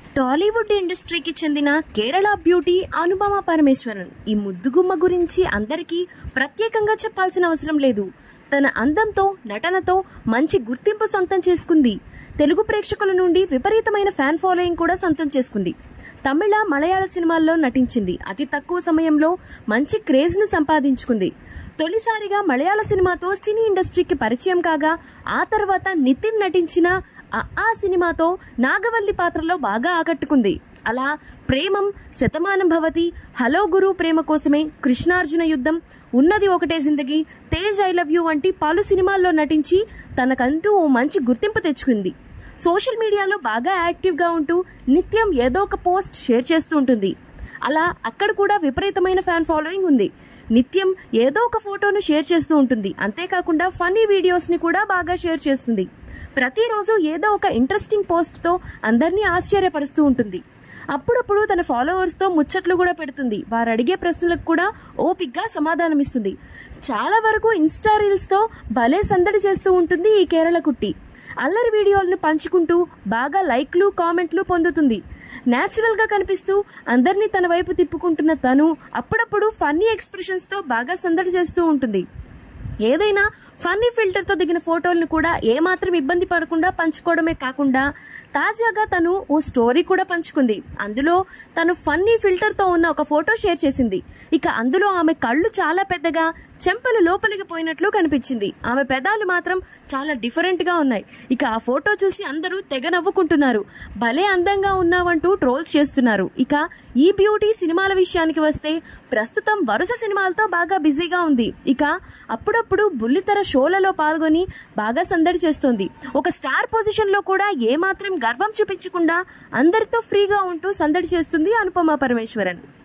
టాలీవుడ్ ఇండస్ట్రీకి చెందిన కేరళ బ్యూటీ అనుపమ పరమేశ్వరన్ ఈ ముద్దుగుమ్మ గురించి అందరికీ ప్రత్యేకంగా చెప్పాల్సిన అవసరం లేదు తన అందంతో నటనతో మంచి గుర్తింపు సొంతం చేసుకుంది తెలుగు ప్రేక్షకుల నుండి విపరీతమైన ఫ్యాన్ ఫాలోయింగ్ కూడా సొంతం చేసుకుంది తమిళ మలయాళ సినిమాల్లో నటించింది అతి తక్కువ సమయంలో మంచి క్రేజ్ను సంపాదించుకుంది తొలిసారిగా మలయాళ సినిమాతో సినీ ఇండస్ట్రీకి పరిచయం కాగా ఆ తర్వాత నితిన్ నటించిన ఆ ఆ సినిమాతో నాగవల్లి పాత్రలో బాగా ఆకట్టుకుంది అలా ప్రేమం శతమానం భవతి హలో గురు ప్రేమ కోసమే కృష్ణార్జున యుద్ధం ఉన్నది ఒకటే జిందగీ తేజ్ ఐ లవ్ యూ వంటి పలు సినిమాల్లో నటించి తనకంటూ ఓ మంచి గుర్తింపు తెచ్చుకుంది సోషల్ మీడియాలో బాగా యాక్టివ్గా ఉంటూ నిత్యం ఏదో ఒక పోస్ట్ షేర్ చేస్తూ ఉంటుంది అలా అక్కడ కూడా విపరీతమైన ఫ్యాన్ ఫాలోయింగ్ ఉంది నిత్యం ఏదో ఒక ఫోటోను షేర్ చేస్తూ ఉంటుంది అంతేకాకుండా ఫన్నీ వీడియోస్ని కూడా బాగా షేర్ చేస్తుంది ప్రతిరోజు ఏదో ఒక ఇంట్రెస్టింగ్ పోస్ట్తో అందరినీ ఆశ్చర్యపరుస్తూ ఉంటుంది అప్పుడప్పుడు తన ఫాలోవర్స్తో ముచ్చట్లు కూడా పెడుతుంది వారు అడిగే ప్రశ్నలకు కూడా ఓపిగ్గా సమాధానమిస్తుంది చాలా వరకు ఇన్స్టా రీల్స్తో భలే సందడి చేస్తూ ఉంటుంది ఈ కేరళ కుట్టి అల్లరి వీడియోలను పంచుకుంటూ బాగా లైక్లు కామెంట్లు పొందుతుంది న్యాచురల్గా కనిపిస్తూ అందరినీ తన వైపు తిప్పుకుంటున్న తను అప్పుడప్పుడు ఫన్నీ ఎక్స్ప్రెషన్స్తో బాగా సందడి చేస్తూ ఉంటుంది ఏదైనా ఫన్నీ ఫిల్టర్తో దిగిన ఫోటోలను కూడా ఏమాత్రం ఇబ్బంది పడకుండా పంచుకోవడమే కాకుండా తాజాగా తను ఓ స్టోరీ కూడా పంచుకుంది అందులో తను ఫన్నీ ఫిల్టర్తో ఉన్న ఒక ఫోటో షేర్ చేసింది ఇక అందులో ఆమె కళ్ళు చాలా పెద్దగా చెంపలు లోపలికి పోయినట్లు కనిపించింది ఆమె పెదాలు మాత్రం చాలా డిఫరెంట్గా ఉన్నాయి ఇక ఆ ఫోటో చూసి అందరూ తెగ నవ్వుకుంటున్నారు భలే అందంగా ఉన్నావంటూ ట్రోల్స్ చేస్తున్నారు ఇక ఈ బ్యూటీ సినిమాల విషయానికి వస్తే ప్రస్తుతం వరుస సినిమాలతో బాగా బిజీగా ఉంది ఇక అప్పుడప్పుడు బుల్లితెర షోలలో పాల్గొని బాగా సందడి చేస్తోంది ఒక స్టార్ పొజిషన్లో కూడా ఏమాత్రం గర్వం చూపించకుండా అందరితో ఫ్రీగా ఉంటూ సందడి చేస్తుంది అనుపమ పరమేశ్వరన్